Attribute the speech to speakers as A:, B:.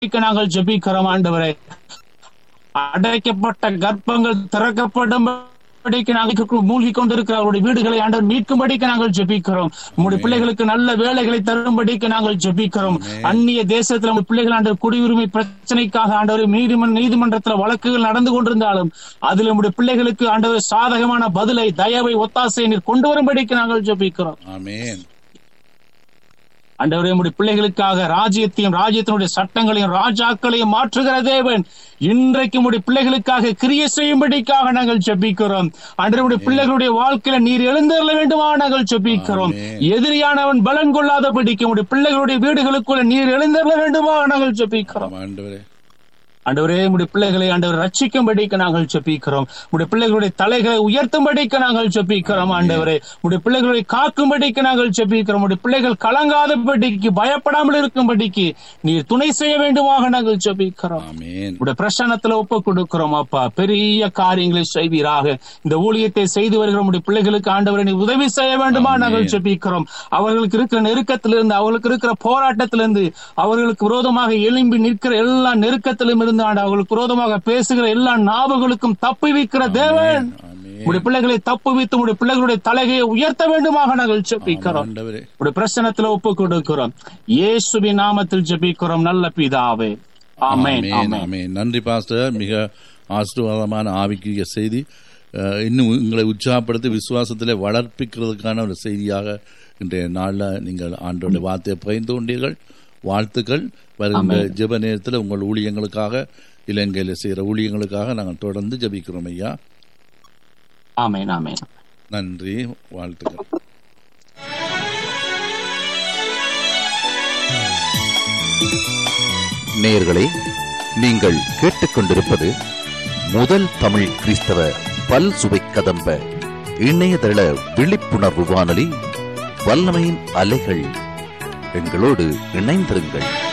A: நாங்கள் ஜெபிக்கிறோம் ஆண்டவரே அடைக்கப்பட்ட கர்ப்பங்கள் திறக்கப்படும் நாங்கள் மூழ்கி கொண்டிருக்கிற அவருடைய வீடுகளை ஆண்டவர் மீட்கும்படிக்கு நாங்கள் ஜெபிக்கிறோம் உங்களுடைய பிள்ளைகளுக்கு நல்ல வேலைகளை தரும்படிக்கு நாங்கள் ஜெபிக்கிறோம் அந்நிய தேசத்துல நம்ம பிள்ளைகள் ஆண்டவர் குடியுரிமை பிரச்சனைக்காக ஆண்டவர் நீதிமன்ற நீதிமன்றத்துல வழக்குகள் நடந்து கொண்டிருந்தாலும் அதில் நம்முடைய பிள்ளைகளுக்கு ஆண்டவர் சாதகமான பதிலை தயவை ஒத்தாசை நீர் கொண்டு வரும்படிக்கு நாங்கள் ஜெபிக்கிறோம்
B: ஆமென்
A: ஆண்டவரே உம்முடைய பிள்ளைகளுக்காக ராஜ்யத்தையும் ராஜ்யத்தினுடைய சட்டங்களையும் ராஜாக்களையும் மாற்றுகிற தேவன் இன்றைக்கு உம்முடைய பிள்ளைகளுக்காக கிரியை செய்யும்படிக்காக நாங்கள் ஜெபிக்கிறோம் ஆண்டவருடைய பிள்ளைகளுடைய வாழ்க்கையில நீர் எழுந்தருள வேண்டுமா நாங்கள் ஜெபிக்கிறோம்
B: ஆமென்.
A: எதிரியானவன் பலன் கொள்ளாதபடிக்கு உம்முடைய பிள்ளைகளுடைய வீடுகளுக்குள்ள நீர் எழுந்தருள வேண்டுமா நாங்கள் ஜெபிக்கிறோம்
B: ஆமாம், ஆண்டவரே
A: ஆண்டவரே உடைய பிள்ளைகளை ஆண்டவர் ரட்சிக்கும்படிக்கு நாங்கள் ஜெபிக்கிறோம் உடைய பிள்ளைகளுடைய தலைகளை உயர்த்தும்படிக்கு நாங்கள் ஜெபிக்கிறோம் ஆண்டவரே உடைய பிள்ளைகளை காக்கும்படிக்கு நாங்கள் ஜெபிக்கிறோம் உடைய பிள்ளைகள் கலங்காதபடிக்கு பயப்படாமல் இருக்கும்படிக்கு நீர் துணை செய்ய வேண்டுமாக நாங்கள் ஜெபிக்கிறோம்
B: ஆமென்
A: உடைய பிரசன்னத்துல ஒப்பு கொடுக்கிறோம் அப்பா பெரிய காரியங்களை செய்வீராக இந்த ஊழியத்தை செய்து வருகிற உடைய பிள்ளைகளுக்கு ஆண்டவரை நீ உதவி செய்ய வேண்டுமா
B: ஆமென்.
A: நாங்கள் ஜெபிக்கிறோம் அவர்களுக்கு இருக்கிற நெருக்கத்திலிருந்து அவர்களுக்கு இருக்கிற போராட்டத்திலிருந்து அவர்களுக்கு விரோதமாக எழும்பி நிற்கிற எல்லா நெருக்கத்திலும் இருந்து ஆண்டு அவர்களுக்கு விரோதமாக பேசுகிற எல்லா நாவுகளுக்கும் தப்பி வைக்கிற தேவன்
B: ஆமென்
A: உடைய பிள்ளைகளை தப்பு வைத்து உடைய பிள்ளைகளுடைய தலைகையை உயர்த்த வேண்டுமாக நாங்கள் ஜெபிக்கிறோம்
B: ஆண்டவரே
A: உடைய பிரசனத்துல ஒப்பு கொடுக்கிறோம் இயேசுவின் நாமத்தில் ஜெபிக்கிறோம் நல்ல பிதாவே ஆமென்
B: ஆமென்
A: ஆமென்
B: ஆமென் நன்றி பாஸ்டர் மிக ஆசீர்வாதமான ஆவிக்குரிய செய்தி அஹ், இன்னும் உங்களை உற்சாகப்படுத்தி விசுவாசத்திலே வளர்ப்பிக்கிறதுக்கான ஒரு செய்தியாக இன்றைய நாளில் நீங்கள் ஆண்டோட வார்த்தையை பகிர்ந்து கொண்டீர்கள் வாழ்த்துக்கள் வருகின்ற ஜெப நேரத்தில் உங்கள் ஊழியங்களுக்காக இலங்கையில் செய்கிற ஊழியங்களுக்காக நாங்கள் தொடர்ந்து ஜெபிக்கிறோம் ஐயா
A: ஆமென் ஆமென்
B: நன்றி வாழ்த்துக்கள்
C: நேயர்களே நீங்கள் கேட்டுக்கொண்டிருப்பது முதல் தமிழ் கிறிஸ்தவ பல் சுவை கதம்ப இணையதள விழிப்புணர்வு வானொலி வல்லமையின் அலைகள் எங்களோடு இணைந்திருங்கள்